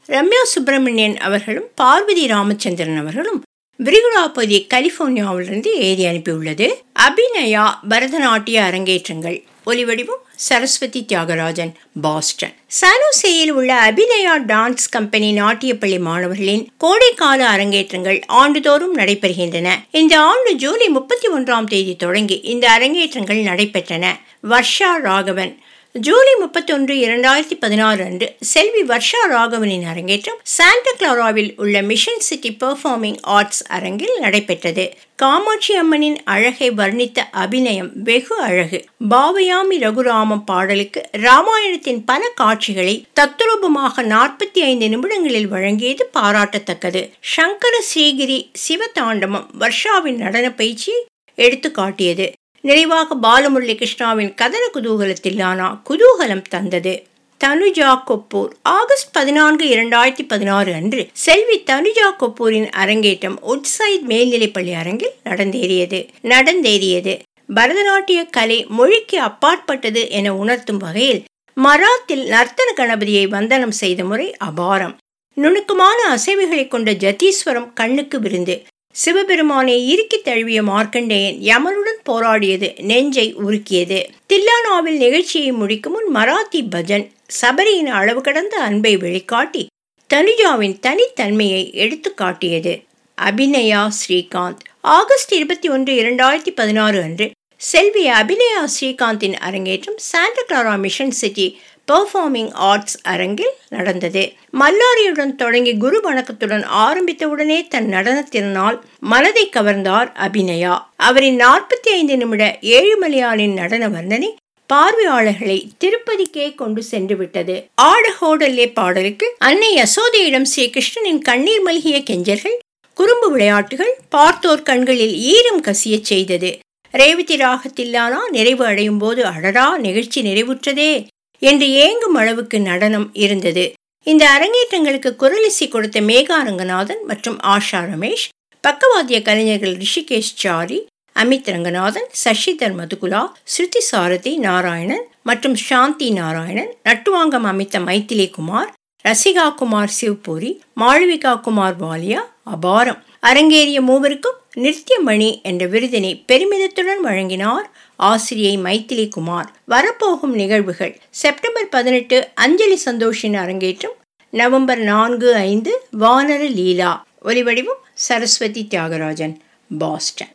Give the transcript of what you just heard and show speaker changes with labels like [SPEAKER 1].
[SPEAKER 1] ரம்யா சுப்பிரமணியன் அவர்களும் பார்வதி ராமச்சந்திரன் அவர்களும் விரிகுடா பகுதி கலிபோர்னியாவிலிருந்து எழுதி அனுப்பியுள்ளது அபிநயா பரதநாட்டிய அரங்கேற்றங்கள் ஒலிவடிவம் சரஸ்வதி தியாகராஜன் பாஸ்டன் சானோசேயில் உள்ள அபிநயா டான்ஸ் கம்பெனி நாட்டியப்பள்ளி மாணவர்களின் கோடைக்கால அரங்கேற்றங்கள் ஆண்டுதோறும் நடைபெறுகின்றன இந்த ஆண்டு ஜூலை முப்பத்தி ஒன்றாம் தேதி தொடங்கி இந்த அரங்கேற்றங்கள் நடைபெற்றன வர்ஷா ராகவன் ஜூலை முப்பத்தொன்று இரண்டாயிரத்தி பதினாறு அன்று செல்வி வர்ஷா ராகவனின் அரங்கேற்றம் சாண்டா கிளாராவில் உள்ள மிஷன் சிட்டி பெர்ஃபார்மிங் ஆர்ட்ஸ் அரங்கில் நடைபெற்றது காமாட்சி அம்மனின் அழகை வர்ணித்த அபிநயம் வெகு அழகு பாவயாமி ரகுராமம் பாடலுக்கு ராமாயணத்தின் பல காட்சிகளை தத்ரூபமாக நாற்பத்தி ஐந்து நிமிடங்களில் வழங்கியது பாராட்டத்தக்கது சங்கர ஸ்ரீகிரி சிவதாண்டமம் வர்ஷாவின் நடன பயிற்சியை எடுத்து காட்டியது நிறைவாக பாலமுரளி கிருஷ்ணாவின் கதன குதூகலத்திலானா குதூகலம் தந்தது தனுஜா கொப்பூர் ஆகஸ்ட் பதினான்கு இரண்டாயிரத்தி பதினாறு அன்று செல்வி தனுஜா கொப்பூரின் அரங்கேற்றம் உட்சைட் மேல்நிலைப்பள்ளி அரங்கில் நடந்தேறியது நடந்தேறியது பரதநாட்டிய கலை மொழிக்கு அப்பாற்பட்டது என உணர்த்தும் வகையில் மராத்தில் நர்த்தன கணபதியை வந்தனம் செய்த முறை அபாரம் நுணுக்கமான அசைவுகளை கொண்ட ஜதீஸ்வரம் கண்ணுக்கு விருந்து சிவபெருமானை இறுக்கி தழுவிய மார்க்கண்டேயன் யமனுடன் போராடியது நெஞ்சை உருக்கியது தில்லானாவில் நிகழ்ச்சியை முடிக்கும் முன் மராத்தி பஜன் சபரியின் அளவு கடந்த அன்பை வெளிக்காட்டி தனுஜாவின் தனித்தன்மையை எடுத்து காட்டியது அபிநயா ஸ்ரீகாந்த் ஆகஸ்ட் இருபத்தி ஒன்று இரண்டாயிரத்தி பதினாறு அன்று செல்வி அபிநயா ஸ்ரீகாந்தின் அரங்கேற்றம் Santa Clara mission city performing arts அரங்கில் நடந்தது மல்லாரியுடன் தொடங்கி குரு வணக்கத்துடன் ஆரம்பித்தவுடனே தன் நடனத்திறனால் மனதை கவர்ந்தார் அபிநயா அவரின் நாற்பத்தி ஐந்து நிமிட ஏழுமலையாளின் நடன வர்ணனை பார்வையாளர்களை திருப்பதிக்கே கொண்டு சென்று விட்டது ஆடஹோடல்லே பாடலுக்கு அன்னை யசோதையிடம் ஸ்ரீ கிருஷ்ணனின் கண்ணீர் மல்கிய கெஞ்சர்கள் குறும்பு விளையாட்டுகள் பார்த்தோர் கண்களில் ஈரம் கசியச் செய்தது ரேவதி ராகத்தில்லானா நிறைவு அடையும் போது அடடா நிகழ்ச்சி நிறைவுற்றதே என்று ஏங்கும் அளவுக்கு நடனம் இருந்தது இந்த அரங்கேற்றங்களுக்கு குரலிசை கொடுத்த மேகா ரங்கநாதன் மற்றும் ஆஷா ரமேஷ் பக்கவாத்திய கலைஞர்கள் ரிஷிகேஷ் சாரி அமித் ரங்கநாதன் சசிதர் மதுகுலா ஸ்ருதி சாரதி நாராயணன் மற்றும் சாந்தி நாராயணன் நட்டுவாங்கம் அமைத்த மைத்திலி குமார் ரசிகா குமார் சிவ்பூரி மாளவிகா குமார் வாலியா அபாரம் அரங்கேறிய மூவருக்கும் நிருத்தியமணி என்ற விருதினை பெருமிதத்துடன் வழங்கினார் ஆசிரியை மைத்திலி குமார் வரப்போகும் நிகழ்வுகள் செப்டம்பர் பதினெட்டு அஞ்சலி சந்தோஷின் அரங்கேற்றம் நவம்பர் நான்கு ஐந்து வானர லீலா ஒலிவடிவம் சரஸ்வதி தியாகராஜன் பாஸ்டன்